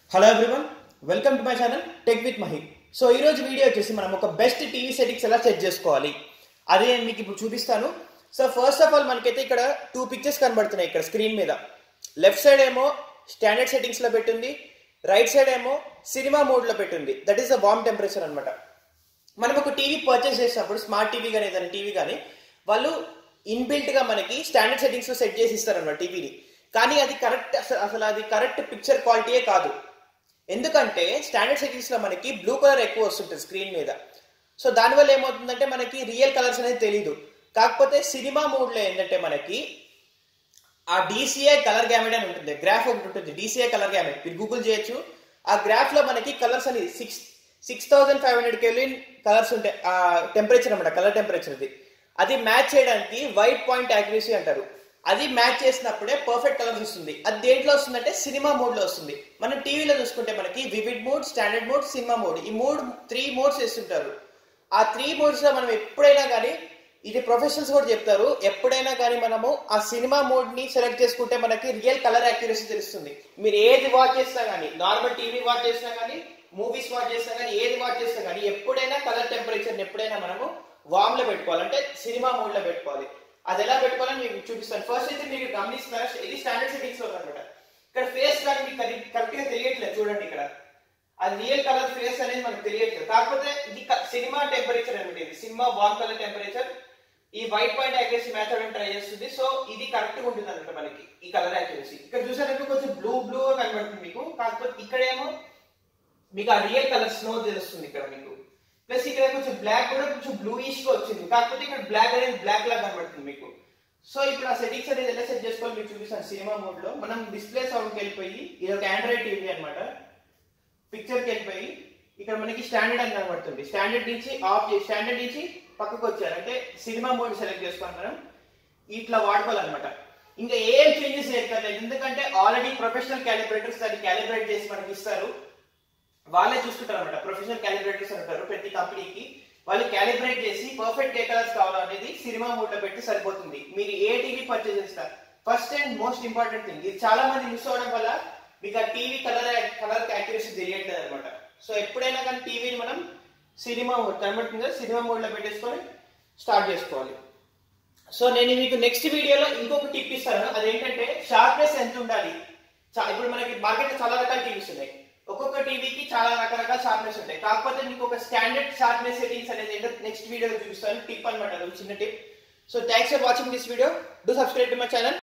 hello everyone welcome to my channel tech with Mahi so ఈ రోజు video వచ్చేసి మనం ఒక బెస్ట్ టీవీ సెట్టింగ్స్ ఎలా సెట్ చేసుకోవాలి అది నేను మీకు ఇప్పుడు చూపిస్తాను సో ఫస్ట్ ఆఫ్ ఆల్ మనకైతే ఇక్కడ టూ పిక్చర్స్ కనబడుతున్నాయి ఇక్కడ స్క్రీన్ మీద లెఫ్ట్ సైడ్ ఏమో స్టాండర్డ్ సెట్టింగ్స్ లో పెట్టింది రైట్ సైడ్ ఏమో సినిమా మోడ్ లో పెట్టింది that is the warm temperature అనమాట మనం ఒక టీవీ పర్చేస్ చేసినప్పుడు స్మార్ట్ టీవీ కానీ ఏదైనా టీవీ కానీ వాళ్ళు ఇన్బిల్ట్ గా మనకి స్టాండర్డ్ సెట్టింగ్స్ లో సెట్ చేసి ఇస్తారన్నమాట టీవీని కానీ అది కరెక్ట్ అసలు అసలు అది కరెక్ట్ పిక్చర్ క్వాలిటీయే కాదు ఎందుకంటే స్టాండర్డ్ సెట్టింగ్స్ లో మనకి బ్లూ కలర్ ఎక్కువ వస్తుంటుంది స్క్రీన్ మీద సో దానివల్ల ఏమవుతుందంటే మనకి రియల్ కలర్స్ అనేది తెలీదు కాకపోతే సినిమా మోడ్ లో ఏంటంటే మనకి ఆ డీసీఐ కలర్ గ్యామెట్ అని ఉంటుంది గ్రాఫ్ ఒకటి ఉంటుంది డీసీఐ కలర్ గ్యామెట్ మీరు గూగుల్ చేయొచ్చు ఆ గ్రాఫ్ లో మనకి కలర్స్ అనేది six six thousand five hundred kelvin colours ఉంటాయి ఆ టెంపరేచర్ అనమాట కలర్ టెంపరేచర్ అది అది మ్యాచ్ చేయడానికి వైట్ పాయింట్ యాక్యురసీ అంటారు అది మ్యాచ్ చేసినప్పుడే పర్ఫెక్ట్ కలర్స్ వస్తుంది అది దేంట్లో వస్తుందంటే సినిమా మోడ్ లో వస్తుంది మనం టీవీలో చూసుకుంటే మనకి vivid mode standard mode cinema mode ఈ మూడు త్రీ మోడ్స్ వేస్తుంటారు ఆ త్రీ మోడ్స్ లో మనం ఎప్పుడైనా కానీ ఇది ప్రొఫెషనల్స్ కూడా చెప్తారు ఎప్పుడైనా కానీ మనము ఆ సినిమా మోడ్ ని సెలెక్ట్ చేసుకుంటే మనకి రియల్ కలర్ యాక్యురసీ తెలుస్తుంది మీరు ఏది వాచ్ చేసినా కానీ నార్మల్ టీవీ వాచ్ చేసినా కానీ మూవీస్ వాచ్ చేసినా కానీ ఏది వాచ్ చేసినా కానీ ఎప్పుడైనా కలర్ టెంపరేచర్ ఎప్పుడైనా మనము వామ్ లో పెట్టుకోవాలి అంటే సినిమా మోడ్ లో పెట్టుకోవాలి అది ఎలా పెట్టుకోవాలని మీకు చూపిస్తాను ఫస్ట్ అయితే మీరు గమనిస్తున్నారు ఇది స్టాండర్డ్ సెట్టింగ్స్ లో అనమాట ఇక్కడ ఫేస్ కానీ మీకు కరెక్ట్ గా తెలియట్లేదు చూడండి ఇక్కడ అది రియల్ కలర్ ఫేస్ అనేది మనకు తెలియట్లేదు కాకపోతే ఇది సినిమా టెంపరేచర్ అనమాట ఇది సినిమా వామ్ కలర్ టెంపరేచర్ ఈ white point accuracy method try చేస్తుంది సో ఇది కరెక్ట్ గా ఉంటుంది అనమాట మనకి ఈ కలర్ యాక్యురసీ ఇక్కడ చూసారంటే కొంచెం బ్లూ బ్లూ కనబడుతుంది మీకు కాకపోతే ఇక్కడేమో మీకు ఆ రియల్ కలర్ స్నో తెలుస్తుంది ఇక్కడ మీకు ప్లస్ ఇక్కడ కొంచెం బ్లాక్ కూడా కొంచెం బ్లూయిష్ గా వచ్చింది కాకపోతే ఇక్కడ బ్లాక్ అనేది బ్లాక్ లాగా కనబడుతుంది మీకు సో ఇప్పుడు ఆ సెట్టింగ్స్ అనేది ఎలా సెట్ చేసుకోవాలి మీకు చూపిస్తాను సినిమా మోడ్ లో మనం డిస్ప్లే సౌండ్కి వెళ్ళిపోయి ఇది ఒక ఆండ్రాయిడ్ టీవీ అనమాట పిక్చర్ కి వెళ్ళిపోయి ఇక్కడ మనకి స్టాండర్డ్ అని కనబడుతుంది స్టాండర్డ్ నుంచి ఆఫ్ చేసి స్టాండర్డ్ నుంచి పక్కకు వచ్చారు అంటే సినిమా మోడ్ సెలెక్ట్ చేసుకొని మనం ఇట్లా వాడుకోవాలన్నమాట ఇంకా ఏం చేంజెస్ చేయక్కర్లేదు ఎందుకంటే ఆల్రెడీ ప్రొఫెషనల్ క్యాలిబ్రేటర్స్ దాన్ని క్యాలిబ్రేట్ చేసి మనకి ఇస్తారు వాళ్ళే చూసుకుంటారు అనమాట ప్రొఫెషనల్ క్యాలిబ్రేటర్స్ అంటారు ప్రతి కంపెనీకి వాళ్ళు క్యాలిబ్రేట్ చేసి పర్ఫెక్ట్ ఏ కలర్స్ కావాలనేది సినిమా మోడ్ లో పెట్టి సరిపోతుంది మీరు ఏ టీవీ పర్చేస్ చేస్తారు first and most important thing ఇది చాలా మంది మిస్ అవడం వల్ల మీకు ఆ టీవీ కలర్ కలర్ యాక్యురసీ తెలియట్లేదు అనమాట సో ఎప్పుడైనా కానీ టీవీని మనం సినిమా మోడ్ కనబడుతుంది కదా సినిమా మోడ్ లో పెట్టేసుకొని స్టార్ట్ చేసుకోవాలి సో నేను మీకు నెక్స్ట్ వీడియోలో ఇంకొక టిప్ ఇస్తాను అదేంటంటే షార్ప్నెస్ ఎంత ఉండాలి ఇప్పుడు మనకి మార్కెట్ చాలా రకాల టీవీస్ ఉన్నాయి ఒక్కొక్క టీవీకి చాలా రకరకాల షార్ప్నెస్ ఉంటాయి కాకపోతే మీకు ఒక స్టాండర్డ్ షార్ప్నెస్ సెట్టింగ్స్ అనేది ఏంటో నెక్స్ట్ వీడియోలో చూపిస్తాను టిప్ అనమాట చిన్న tip so thanks for watching this video do subscribe to my channel